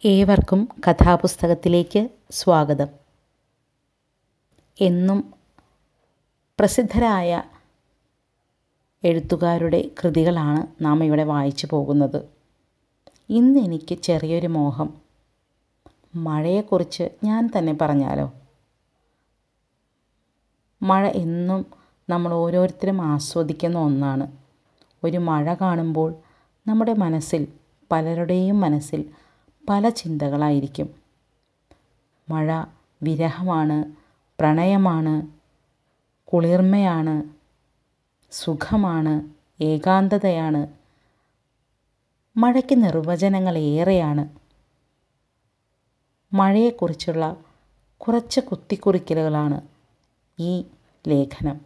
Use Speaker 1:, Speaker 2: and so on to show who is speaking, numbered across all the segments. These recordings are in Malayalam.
Speaker 1: ഏവർക്കും കഥാപുസ്തകത്തിലേക്ക് സ്വാഗതം എന്നും പ്രസിദ്ധരായ എഴുത്തുകാരുടെ കൃതികളാണ് നാം ഇവിടെ വായിച്ചു പോകുന്നത് ഇന്ന് എനിക്ക് ചെറിയൊരു മോഹം മഴയെക്കുറിച്ച് ഞാൻ തന്നെ പറഞ്ഞാലോ മഴ എന്നും നമ്മൾ ഓരോരുത്തരും ആസ്വദിക്കുന്ന ഒന്നാണ് ഒരു മഴ കാണുമ്പോൾ നമ്മുടെ മനസ്സിൽ പലരുടെയും മനസ്സിൽ പല ചിന്തകളായിരിക്കും മഴ വിരഹമാണ് പ്രണയമാണ് കുളിർമയാണ് സുഖമാണ് ഏകാന്തതയാണ് മഴയ്ക്ക് നിർവചനങ്ങൾ ഏറെയാണ് മഴയെക്കുറിച്ചുള്ള കുറച്ച് കുത്തിക്കുറിക്കലുകളാണ് ഈ ലേഖനം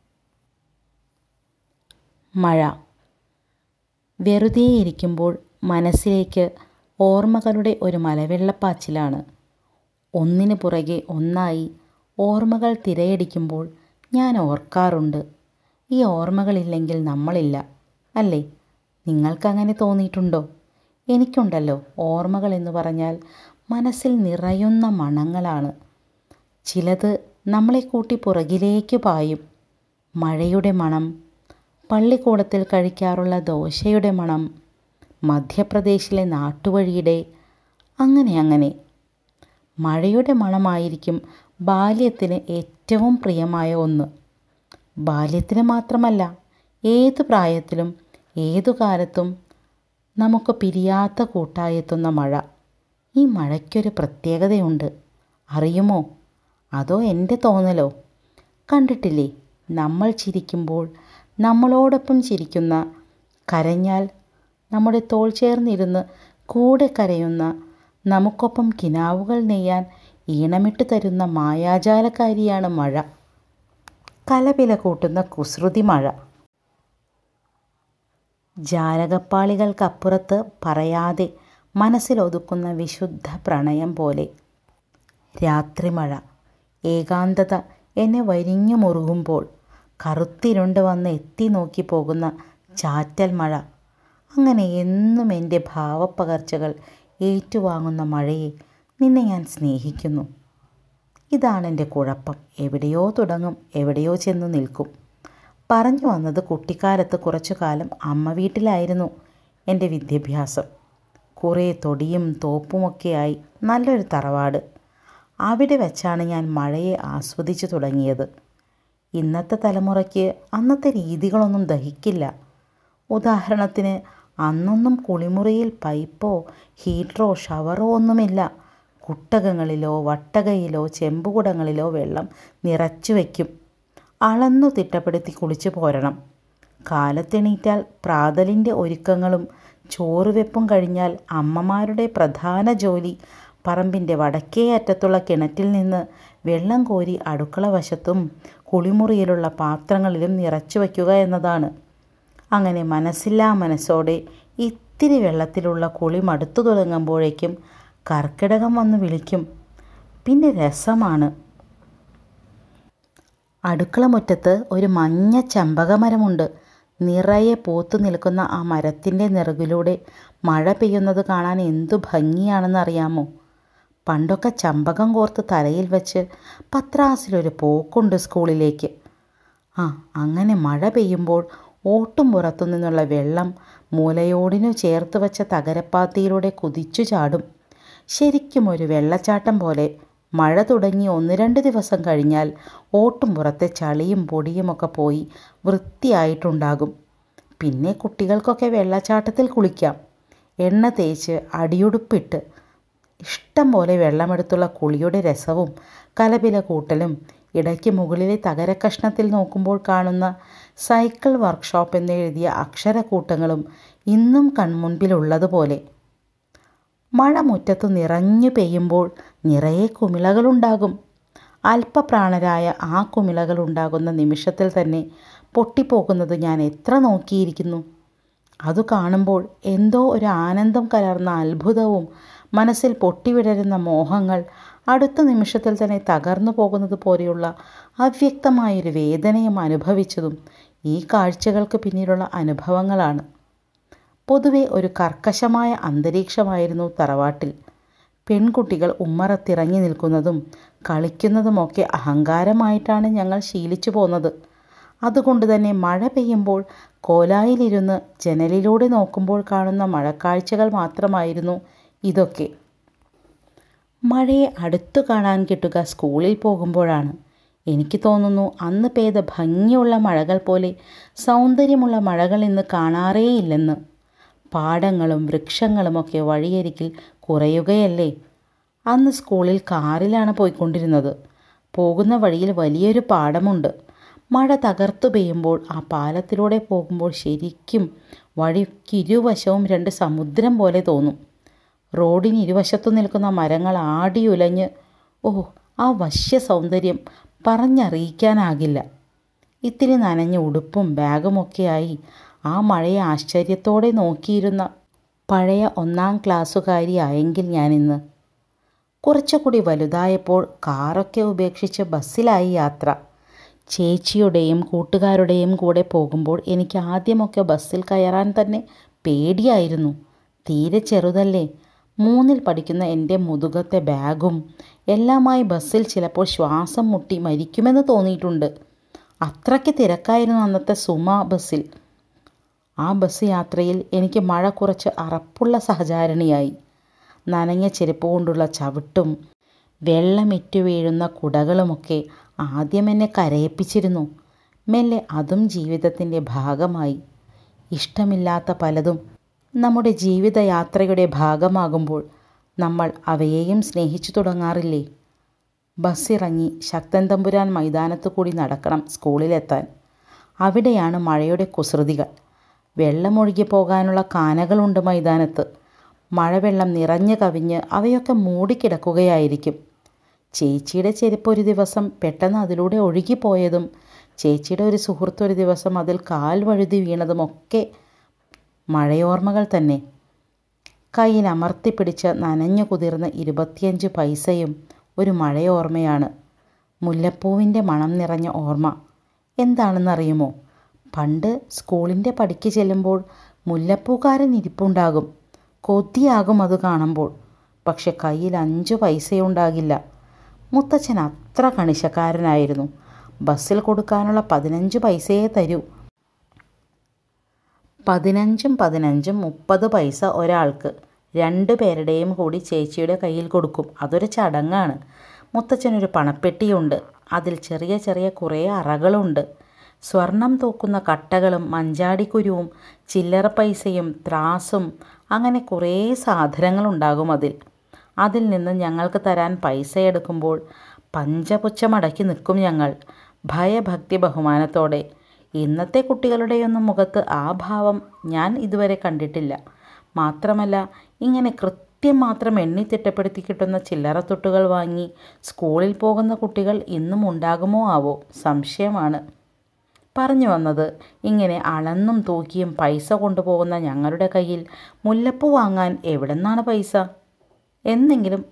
Speaker 1: മഴ വെറുതെ ഇരിക്കുമ്പോൾ മനസ്സിലേക്ക് ഓർമ്മകളുടെ ഒരു മലവെള്ളപ്പാച്ചിലാണ് ഒന്നിനു പുറകെ ഒന്നായി ഓർമ്മകൾ തിരയടിക്കുമ്പോൾ ഞാൻ ഓർക്കാറുണ്ട് ഈ ഓർമ്മകളില്ലെങ്കിൽ നമ്മളില്ല അല്ലേ നിങ്ങൾക്കങ്ങനെ തോന്നിയിട്ടുണ്ടോ എനിക്കുണ്ടല്ലോ ഓർമ്മകൾ എന്ന് പറഞ്ഞാൽ മനസ്സിൽ നിറയുന്ന മണങ്ങളാണ് ചിലത് നമ്മളെ കൂട്ടി പുറകിലേക്ക് പായും മഴയുടെ മണം പള്ളിക്കൂടത്തിൽ കഴിക്കാറുള്ള ദോശയുടെ മണം മധ്യപ്രദേശിലെ നാട്ടുവഴിയുടെ അങ്ങനെ അങ്ങനെ മഴയുടെ മണമായിരിക്കും ബാല്യത്തിന് ഏറ്റവും പ്രിയമായ ഒന്ന് ബാല്യത്തിന് മാത്രമല്ല ഏത് പ്രായത്തിലും ഏതു കാലത്തും നമുക്ക് പിരിയാത്ത കൂട്ടായെത്തുന്ന മഴ ഈ മഴയ്ക്കൊരു പ്രത്യേകതയുണ്ട് അറിയുമോ അതോ എൻ്റെ തോന്നലോ കണ്ടിട്ടില്ലേ നമ്മൾ ചിരിക്കുമ്പോൾ നമ്മളോടൊപ്പം ചിരിക്കുന്ന കരഞ്ഞാൽ നമ്മുടെ തോൾ ചേർന്നിരുന്ന് കൂടെ കരയുന്ന നമുക്കൊപ്പം കിനാവുകൾ നെയ്യാൻ ഈണമിട്ട് തരുന്ന മായാജാലക്കാരിയാണ് മഴ കലപില കൂട്ടുന്ന കുസൃതി മഴ ജാലകപ്പാളികൾക്കപ്പുറത്ത് പറയാതെ മനസ്സിലൊതുക്കുന്ന വിശുദ്ധ പ്രണയം പോലെ രാത്രിമഴ ഏകാന്തത എന്നെ വരിഞ്ഞു മുറുകുമ്പോൾ കറുത്തിരുണ്ട് വന്ന് എത്തി നോക്കി പോകുന്ന ചാറ്റൽ മഴ അങ്ങനെ എന്നും എൻ്റെ ഭാവപ്പകർച്ചകൾ ഏറ്റുവാങ്ങുന്ന മഴയെ നിന്നെ ഞാൻ സ്നേഹിക്കുന്നു ഇതാണ് എൻ്റെ കുഴപ്പം എവിടെയോ തുടങ്ങും എവിടെയോ ചെന്ന് നിൽക്കും പറഞ്ഞു വന്നത് കുട്ടിക്കാലത്ത് കുറച്ചു കാലം അമ്മ വീട്ടിലായിരുന്നു എൻ്റെ വിദ്യാഭ്യാസം കുറേ തൊടിയും തോപ്പുമൊക്കെയായി നല്ലൊരു തറവാട് അവിടെ വെച്ചാണ് ഞാൻ മഴയെ ആസ്വദിച്ചു തുടങ്ങിയത് ഇന്നത്തെ തലമുറയ്ക്ക് അന്നത്തെ രീതികളൊന്നും ദഹിക്കില്ല ഉദാഹരണത്തിന് അന്നൊന്നും കുളിമുറിയിൽ പൈപ്പോ ഹീറ്ററോ ഷവറോ ഒന്നുമില്ല കുട്ടകങ്ങളിലോ വട്ടകയിലോ ചെമ്പുകുടങ്ങളിലോ വെള്ളം നിറച്ചു വയ്ക്കും അളന്നു തിട്ടപ്പെടുത്തി കുളിച്ചു പോരണം കാലത്തെണീറ്റാൽ പ്രാതലിൻ്റെ ഒരുക്കങ്ങളും ചോറുവെപ്പും കഴിഞ്ഞാൽ അമ്മമാരുടെ പ്രധാന ജോലി പറമ്പിൻ്റെ വടക്കേ അറ്റത്തുള്ള കിണറ്റിൽ നിന്ന് വെള്ളം കോരി അടുക്കള വശത്തും കുളിമുറിയിലുള്ള പാത്രങ്ങളിലും നിറച്ചു വയ്ക്കുക എന്നതാണ് അങ്ങനെ മനസ്സില്ലാ മനസ്സോടെ ഇത്തിരി വെള്ളത്തിലുള്ള കുളി മടുത്തു തുടങ്ങുമ്പോഴേക്കും കർക്കിടകം വന്ന് വിളിക്കും പിന്നെ രസമാണ് അടുക്കള മുറ്റത്ത് ഒരു മഞ്ഞ ചമ്പകമരമുണ്ട് നിറയെ പൂത്തു നിൽക്കുന്ന ആ മരത്തിൻ്റെ നിറകിലൂടെ മഴ പെയ്യുന്നത് കാണാൻ എന്തു ഭംഗിയാണെന്നറിയാമോ പണ്ടൊക്കെ ചമ്പകം കോർത്ത് തലയിൽ വെച്ച് പത്രാസിലൊരു പോക്കുണ്ട് സ്കൂളിലേക്ക് ആ അങ്ങനെ മഴ പെയ്യുമ്പോൾ ഓട്ടും പുറത്തു നിന്നുള്ള വെള്ളം മൂലയോടിനു ചേർത്ത് വെച്ച തകരപ്പാത്തിയിലൂടെ കുതിച്ചു ചാടും ശരിക്കും ഒരു വെള്ളച്ചാട്ടം പോലെ മഴ തുടങ്ങി ഒന്ന് രണ്ട് ദിവസം കഴിഞ്ഞാൽ ഓട്ടും പുറത്തെ ചളിയും പൊടിയുമൊക്കെ പോയി വൃത്തിയായിട്ടുണ്ടാകും പിന്നെ കുട്ടികൾക്കൊക്കെ വെള്ളച്ചാട്ടത്തിൽ കുളിക്കാം എണ്ണ തേച്ച് അടിയുടുപ്പിട്ട് ഇഷ്ടം പോലെ വെള്ളമെടുത്തുള്ള കുളിയുടെ രസവും കലപില കൂട്ടലും ഇടയ്ക്ക് മുകളിലെ തകരക്കഷ്ണത്തിൽ നോക്കുമ്പോൾ കാണുന്ന സൈക്കിൾ വർക്ക്ഷോപ്പ് എന്നെഴുതിയ അക്ഷരക്കൂട്ടങ്ങളും ഇന്നും കൺമുൻപിലുള്ളതുപോലെ മഴ മുറ്റത്ത് നിറഞ്ഞു പെയ്യുമ്പോൾ നിറയെ കുമിളകളുണ്ടാകും അല്പപ്രാണരായ ആ കുമിളകൾ ഉണ്ടാകുന്ന നിമിഷത്തിൽ തന്നെ പൊട്ടിപ്പോകുന്നത് ഞാൻ എത്ര നോക്കിയിരിക്കുന്നു അതു കാണുമ്പോൾ എന്തോ ഒരു ആനന്ദം കലർന്ന അത്ഭുതവും മനസ്സിൽ പൊട്ടിവിടരുന്ന മോഹങ്ങൾ അടുത്ത നിമിഷത്തിൽ തന്നെ തകർന്നു പോകുന്നത് പോലെയുള്ള അവ്യക്തമായൊരു വേദനയും അനുഭവിച്ചതും ഈ കാഴ്ചകൾക്ക് പിന്നിലുള്ള അനുഭവങ്ങളാണ് പൊതുവെ ഒരു കർക്കശമായ അന്തരീക്ഷമായിരുന്നു തറവാട്ടിൽ പെൺകുട്ടികൾ ഉമ്മറത്തിറങ്ങി നിൽക്കുന്നതും കളിക്കുന്നതുമൊക്കെ അഹങ്കാരമായിട്ടാണ് ഞങ്ങൾ ശീലിച്ചു പോന്നത് അതുകൊണ്ട് തന്നെ മഴ പെയ്യുമ്പോൾ കോലായിലിരുന്ന് ജനലിലൂടെ നോക്കുമ്പോൾ കാണുന്ന മഴക്കാഴ്ചകൾ മാത്രമായിരുന്നു ഇതൊക്കെ മഴയെ അടുത്തു കാണാൻ കിട്ടുക സ്കൂളിൽ പോകുമ്പോഴാണ് എനിക്ക് തോന്നുന്നു അന്ന് പെയ്ത ഭംഗിയുള്ള മഴകൾ പോലെ സൗന്ദര്യമുള്ള മഴകൾ ഇന്ന് കാണാറേയില്ലെന്ന് പാടങ്ങളും വൃക്ഷങ്ങളുമൊക്കെ വഴിയരികിൽ കുറയുകയല്ലേ അന്ന് സ്കൂളിൽ കാറിലാണ് പോയിക്കൊണ്ടിരുന്നത് പോകുന്ന വഴിയിൽ വലിയൊരു പാടമുണ്ട് മഴ തകർത്തു പെയ്യുമ്പോൾ ആ പാലത്തിലൂടെ പോകുമ്പോൾ ശരിക്കും വഴിക്കിരുവശവും രണ്ട് സമുദ്രം പോലെ തോന്നും റോഡിന് ഇരുവശത്തു നിൽക്കുന്ന മരങ്ങൾ ആടിയുലഞ്ഞ് ഓ ആ വശ്യ സൗന്ദര്യം പറഞ്ഞറിയിക്കാനാകില്ല ഇത്തിരി നനഞ്ഞ ഉടുപ്പും ബാഗുമൊക്കെയായി ആ മഴയെ ആശ്ചര്യത്തോടെ നോക്കിയിരുന്ന പഴയ ഒന്നാം ക്ലാസ്സുകാരിയായെങ്കിൽ ഞാനിന്ന് കുറച്ചുകൂടി വലുതായപ്പോൾ കാറൊക്കെ ഉപേക്ഷിച്ച് ബസ്സിലായി യാത്ര ചേച്ചിയുടെയും കൂട്ടുകാരുടെയും കൂടെ പോകുമ്പോൾ എനിക്ക് ആദ്യമൊക്കെ ബസ്സിൽ കയറാൻ തന്നെ പേടിയായിരുന്നു തീരെ ചെറുതല്ലേ മൂന്നിൽ പഠിക്കുന്ന എൻ്റെ മുതുകത്തെ ബാഗും എല്ലാമായി ബസ്സിൽ ചിലപ്പോൾ ശ്വാസം മുട്ടി മരിക്കുമെന്ന് തോന്നിയിട്ടുണ്ട് അത്രയ്ക്ക് തിരക്കായിരുന്നു അന്നത്തെ സുമ ബസ്സിൽ ആ ബസ് യാത്രയിൽ എനിക്ക് മഴ കുറച്ച് അറപ്പുള്ള സഹചാരിണിയായി നനഞ്ഞ ചെരുപ്പ് കൊണ്ടുള്ള ചവിട്ടും വെള്ളമിറ്റു വീഴുന്ന കുടകളുമൊക്കെ ആദ്യം എന്നെ കരയിപ്പിച്ചിരുന്നു മെല്ലെ അതും ജീവിതത്തിൻ്റെ ഭാഗമായി ഇഷ്ടമില്ലാത്ത പലതും നമ്മുടെ ജീവിതയാത്രയുടെ ഭാഗമാകുമ്പോൾ നമ്മൾ അവയെയും സ്നേഹിച്ചു തുടങ്ങാറില്ലേ ബസ്സിറങ്ങി ശക്തൻ തമ്പുരാൻ മൈതാനത്തു കൂടി നടക്കണം സ്കൂളിലെത്താൻ അവിടെയാണ് മഴയുടെ കുസൃതികൾ വെള്ളമൊഴുകി പോകാനുള്ള കാനകളുണ്ട് മൈതാനത്ത് മഴവെള്ളം നിറഞ്ഞു കവിഞ്ഞ് അവയൊക്കെ മൂടിക്കിടക്കുകയായിരിക്കും ചേച്ചിയുടെ ചെരുപ്പ് ഒരു ദിവസം പെട്ടെന്ന് അതിലൂടെ ഒഴുകിപ്പോയതും ചേച്ചിയുടെ ഒരു സുഹൃത്ത് ഒരു ദിവസം അതിൽ കാൽ വഴുതി വീണതുമൊക്കെ മഴയോർമ്മകൾ തന്നെ കയ്യിൽ അമർത്തിപ്പിടിച്ച് നനഞ്ഞു കുതിർന്ന ഇരുപത്തിയഞ്ച് പൈസയും ഒരു മഴയോർമ്മയാണ് മുല്ലപ്പൂവിൻ്റെ മണം നിറഞ്ഞ ഓർമ്മ എന്താണെന്നറിയുമോ പണ്ട് സ്കൂളിൻ്റെ പടിക്ക് ചെല്ലുമ്പോൾ മുല്ലപ്പൂക്കാരൻ ഇരിപ്പുണ്ടാകും കൊതിയാകും അത് കാണുമ്പോൾ പക്ഷെ കയ്യിൽ അഞ്ച് പൈസയുണ്ടാകില്ല മുത്തച്ഛൻ അത്ര കണിശക്കാരനായിരുന്നു ബസ്സിൽ കൊടുക്കാനുള്ള പതിനഞ്ച് പൈസയെ തരൂ പതിനഞ്ചും പതിനഞ്ചും മുപ്പത് പൈസ ഒരാൾക്ക് രണ്ടു പേരുടെയും കൂടി ചേച്ചിയുടെ കയ്യിൽ കൊടുക്കും അതൊരു ചടങ്ങാണ് മുത്തച്ഛനൊരു പണപ്പെട്ടിയുണ്ട് അതിൽ ചെറിയ ചെറിയ കുറേ അറകളുണ്ട് സ്വർണം തൂക്കുന്ന കട്ടകളും മഞ്ചാടിക്കുരുവും ചില്ലറ പൈസയും ത്രാസും അങ്ങനെ കുറേ സാധനങ്ങളുണ്ടാകും അതിൽ അതിൽ നിന്ന് ഞങ്ങൾക്ക് തരാൻ പൈസ എടുക്കുമ്പോൾ പഞ്ചപുച്ഛമടക്കി നിൽക്കും ഞങ്ങൾ ഭയഭക്തി ബഹുമാനത്തോടെ ഇന്നത്തെ കുട്ടികളുടെയൊന്നും മുഖത്ത് ആ ഭാവം ഞാൻ ഇതുവരെ കണ്ടിട്ടില്ല മാത്രമല്ല ഇങ്ങനെ കൃത്യം മാത്രം എണ്ണി തിട്ടപ്പെടുത്തി കിട്ടുന്ന ചില്ലറ തൊട്ടുകൾ വാങ്ങി സ്കൂളിൽ പോകുന്ന കുട്ടികൾ ഇന്നും ഉണ്ടാകുമോ ആവോ സംശയമാണ് പറഞ്ഞു വന്നത് ഇങ്ങനെ അളന്നും തൂക്കിയും പൈസ കൊണ്ടുപോകുന്ന ഞങ്ങളുടെ കയ്യിൽ മുല്ലപ്പൂ വാങ്ങാൻ എവിടെന്നാണ് പൈസ എന്നെങ്കിലും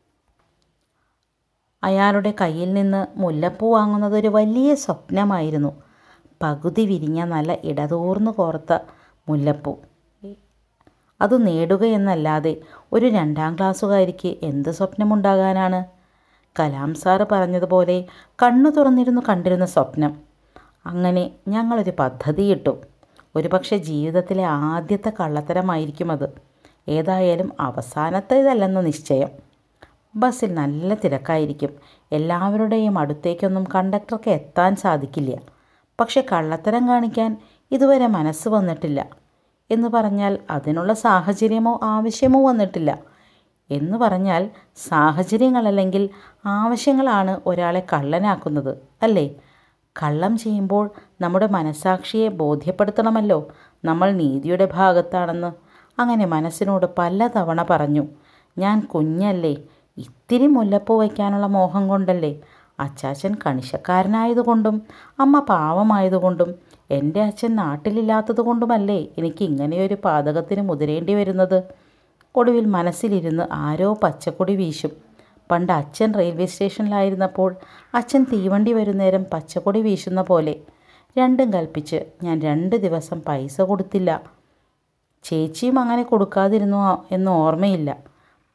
Speaker 1: അയാളുടെ കയ്യിൽ നിന്ന് മുല്ലപ്പൂ വാങ്ങുന്നത് ഒരു വലിയ സ്വപ്നമായിരുന്നു പകുതി വിരിഞ്ഞ നല്ല ഇടതൂർന്നു കോർത്ത മുല്ലപ്പൂ അത് നേടുകയെന്നല്ലാതെ ഒരു രണ്ടാം ക്ലാസ്സുകാരിക്ക് എന്ത് സ്വപ്നമുണ്ടാകാനാണ് കലാം സാറ് പറഞ്ഞതുപോലെ കണ്ണു തുറന്നിരുന്നു കണ്ടിരുന്ന സ്വപ്നം അങ്ങനെ ഞങ്ങളൊരു പദ്ധതിയിട്ടു ഒരുപക്ഷെ ജീവിതത്തിലെ ആദ്യത്തെ കള്ളത്തരമായിരിക്കും അത് ഏതായാലും അവസാനത്തേതല്ലെന്ന് നിശ്ചയം ബസ്സിൽ നല്ല തിരക്കായിരിക്കും എല്ലാവരുടെയും അടുത്തേക്കൊന്നും കണ്ടക്ടർക്ക് എത്താൻ സാധിക്കില്ല പക്ഷെ കള്ളത്തരം കാണിക്കാൻ ഇതുവരെ മനസ്സ് വന്നിട്ടില്ല എന്ന് പറഞ്ഞാൽ അതിനുള്ള സാഹചര്യമോ ആവശ്യമോ വന്നിട്ടില്ല എന്ന് പറഞ്ഞാൽ സാഹചര്യങ്ങളല്ലെങ്കിൽ ആവശ്യങ്ങളാണ് ഒരാളെ കള്ളനാക്കുന്നത് അല്ലേ കള്ളം ചെയ്യുമ്പോൾ നമ്മുടെ മനസാക്ഷിയെ ബോധ്യപ്പെടുത്തണമല്ലോ നമ്മൾ നീതിയുടെ ഭാഗത്താണെന്ന് അങ്ങനെ മനസ്സിനോട് പലതവണ പറഞ്ഞു ഞാൻ കുഞ്ഞല്ലേ ഇത്തിരി മുല്ലപ്പൂ വയ്ക്കാനുള്ള മോഹം കൊണ്ടല്ലേ അച്ചാച്ചൻ കണിശക്കാരനായതുകൊണ്ടും അമ്മ പാവമായതുകൊണ്ടും എൻ്റെ അച്ഛൻ നാട്ടിലില്ലാത്തത് കൊണ്ടുമല്ലേ എനിക്ക് ഇങ്ങനെയൊരു പാതകത്തിന് മുതിരേണ്ടി വരുന്നത് ഒടുവിൽ മനസ്സിലിരുന്ന് ആരോ പച്ചക്കൊടി വീശും പണ്ട് അച്ഛൻ റെയിൽവേ സ്റ്റേഷനിലായിരുന്നപ്പോൾ അച്ഛൻ തീവണ്ടി വരുന്നേരം പച്ചക്കൊടി വീശുന്ന പോലെ രണ്ടും കൽപ്പിച്ച് ഞാൻ രണ്ട് ദിവസം പൈസ കൊടുത്തില്ല ചേച്ചിയും അങ്ങനെ കൊടുക്കാതിരുന്നു എന്ന് ഓർമ്മയില്ല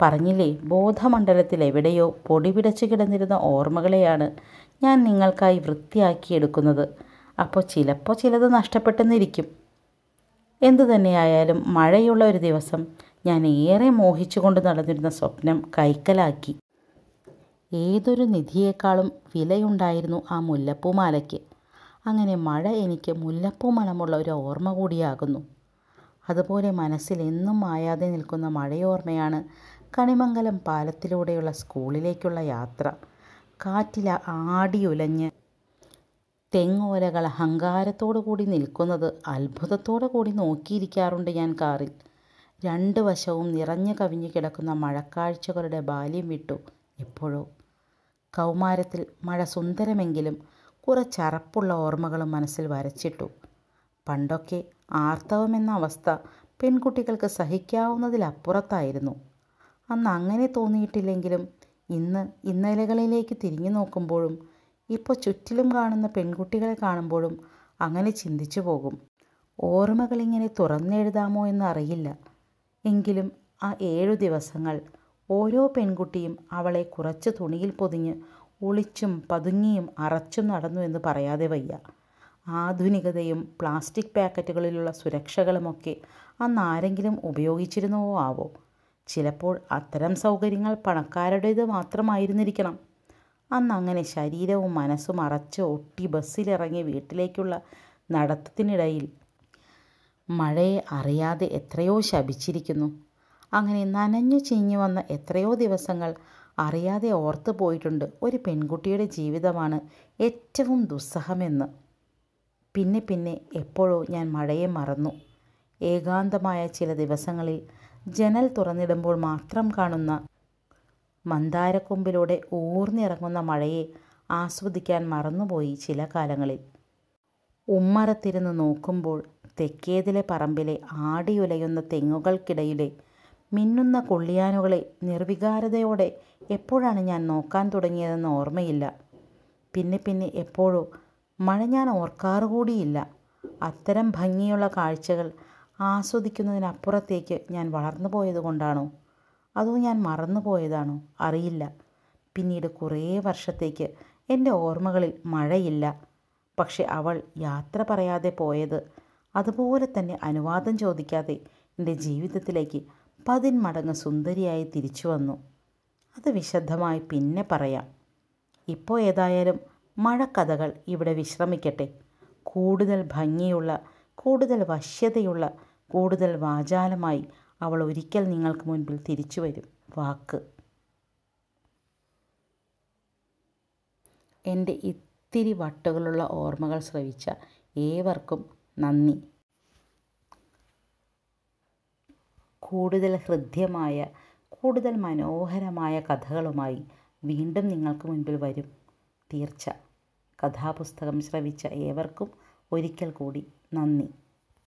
Speaker 1: പറഞ്ഞില്ലേ ബോധമണ്ഡലത്തിൽ എവിടെയോ പൊടി പിടച്ചു കിടന്നിരുന്ന ഓർമ്മകളെയാണ് ഞാൻ നിങ്ങൾക്കായി വൃത്തിയാക്കിയെടുക്കുന്നത് അപ്പോൾ ചിലപ്പോൾ ചിലത് നഷ്ടപ്പെട്ടെന്നിരിക്കും എന്തു തന്നെയായാലും മഴയുള്ള ഒരു ദിവസം ഞാൻ ഏറെ മോഹിച്ചുകൊണ്ട് നടന്നിരുന്ന സ്വപ്നം കൈക്കലാക്കി ഏതൊരു നിധിയേക്കാളും വിലയുണ്ടായിരുന്നു ആ മുല്ലപ്പൂമാലയ്ക്ക് അങ്ങനെ മഴ എനിക്ക് മുല്ലപ്പൂ മണമുള്ള ഒരു ഓർമ്മ കൂടിയാകുന്നു അതുപോലെ മനസ്സിൽ എന്നും മായാതെ നിൽക്കുന്ന മഴയോർമ്മയാണ് കണിമംഗലം പാലത്തിലൂടെയുള്ള സ്കൂളിലേക്കുള്ള യാത്ര കാറ്റില ആടിയുലഞ്ഞ് തെങ്ങോലകൾ അഹങ്കാരത്തോടു കൂടി നിൽക്കുന്നത് അത്ഭുതത്തോടു കൂടി നോക്കിയിരിക്കാറുണ്ട് ഞാൻ കാറിൽ രണ്ട് വശവും നിറഞ്ഞു കവിഞ്ഞു കിടക്കുന്ന മഴക്കാഴ്ചകളുടെ ബാല്യം വിട്ടു എപ്പോഴോ കൗമാരത്തിൽ മഴ സുന്ദരമെങ്കിലും കുറച്ചറപ്പുള്ള ഓർമ്മകളും മനസ്സിൽ വരച്ചിട്ടു പണ്ടൊക്കെ ആർത്തവമെന്ന അവസ്ഥ പെൺകുട്ടികൾക്ക് സഹിക്കാവുന്നതിലപ്പുറത്തായിരുന്നു അന്ന് അങ്ങനെ തോന്നിയിട്ടില്ലെങ്കിലും ഇന്ന് ഇന്നലകളിലേക്ക് തിരിഞ്ഞു നോക്കുമ്പോഴും ഇപ്പോൾ ചുറ്റിലും കാണുന്ന പെൺകുട്ടികളെ കാണുമ്പോഴും അങ്ങനെ ചിന്തിച്ചു പോകും ഓർമ്മകളിങ്ങനെ തുറന്നെഴുതാമോ എന്നറിയില്ല എങ്കിലും ആ ഏഴു ദിവസങ്ങൾ ഓരോ പെൺകുട്ടിയും അവളെ കുറച്ച് തുണിയിൽ പൊതിഞ്ഞ് ഒളിച്ചും പതുങ്ങിയും അറച്ചും നടന്നു എന്ന് പറയാതെ വയ്യ ആധുനികതയും പ്ലാസ്റ്റിക് പാക്കറ്റുകളിലുള്ള സുരക്ഷകളുമൊക്കെ അന്ന് ആരെങ്കിലും ഉപയോഗിച്ചിരുന്നുവോ ആവോ ചിലപ്പോൾ അത്തരം സൗകര്യങ്ങൾ പണക്കാരുടേത് മാത്രമായിരുന്നിരിക്കണം അന്ന് അങ്ങനെ ശരീരവും മനസ്സും അറച്ച് ഒട്ടി ബസ്സിലിറങ്ങി വീട്ടിലേക്കുള്ള നടത്തത്തിനിടയിൽ മഴയെ അറിയാതെ എത്രയോ ശപിച്ചിരിക്കുന്നു അങ്ങനെ നനഞ്ഞു ചീഞ്ഞു വന്ന എത്രയോ ദിവസങ്ങൾ അറിയാതെ ഓർത്തു പോയിട്ടുണ്ട് ഒരു പെൺകുട്ടിയുടെ ജീവിതമാണ് ഏറ്റവും ദുസ്സഹമെന്ന് പിന്നെ പിന്നെ എപ്പോഴോ ഞാൻ മഴയെ മറന്നു ഏകാന്തമായ ചില ദിവസങ്ങളിൽ ജനൽ തുറന്നിടുമ്പോൾ മാത്രം കാണുന്ന മന്ദാരക്കൊമ്പിലൂടെ ഊർന്നിറങ്ങുന്ന മഴയെ ആസ്വദിക്കാൻ മറന്നുപോയി ചില കാലങ്ങളിൽ ഉമ്മറത്തിരുന്ന് നോക്കുമ്പോൾ തെക്കേതിലെ പറമ്പിലെ ആടിയുലയുന്ന തെങ്ങുകൾക്കിടയിലെ മിന്നുന്ന കൊള്ളിയാനുകളെ നിർവികാരതയോടെ എപ്പോഴാണ് ഞാൻ നോക്കാൻ തുടങ്ങിയതെന്ന് ഓർമ്മയില്ല പിന്നെ പിന്നെ എപ്പോഴോ മഴ ഞാൻ ഓർക്കാറുകൂടിയില്ല അത്തരം ഭംഗിയുള്ള കാഴ്ചകൾ ആസ്വദിക്കുന്നതിനപ്പുറത്തേക്ക് ഞാൻ വളർന്നു പോയതുകൊണ്ടാണോ അതോ ഞാൻ മറന്നുപോയതാണോ അറിയില്ല പിന്നീട് കുറേ വർഷത്തേക്ക് എൻ്റെ ഓർമ്മകളിൽ മഴയില്ല പക്ഷെ അവൾ യാത്ര പറയാതെ പോയത് അതുപോലെ തന്നെ അനുവാദം ചോദിക്കാതെ എൻ്റെ ജീവിതത്തിലേക്ക് പതിന്മടങ്ങ് സുന്ദരിയായി തിരിച്ചു വന്നു അത് വിശദമായി പിന്നെ പറയാം ഇപ്പോൾ ഏതായാലും മഴക്കഥകൾ ഇവിടെ വിശ്രമിക്കട്ടെ കൂടുതൽ ഭംഗിയുള്ള കൂടുതൽ വശ്യതയുള്ള കൂടുതൽ വാചാലമായി അവൾ ഒരിക്കൽ നിങ്ങൾക്ക് മുൻപിൽ തിരിച്ചു വരും വാക്ക് എൻ്റെ ഇത്തിരി വട്ടുകളുള്ള ഓർമ്മകൾ ശ്രവിച്ച ഏവർക്കും നന്ദി കൂടുതൽ ഹൃദ്യമായ കൂടുതൽ മനോഹരമായ കഥകളുമായി വീണ്ടും നിങ്ങൾക്ക് മുൻപിൽ വരും തീർച്ച കഥാപുസ്തകം ശ്രവിച്ച ഏവർക്കും ഒരിക്കൽ കൂടി നന്ദി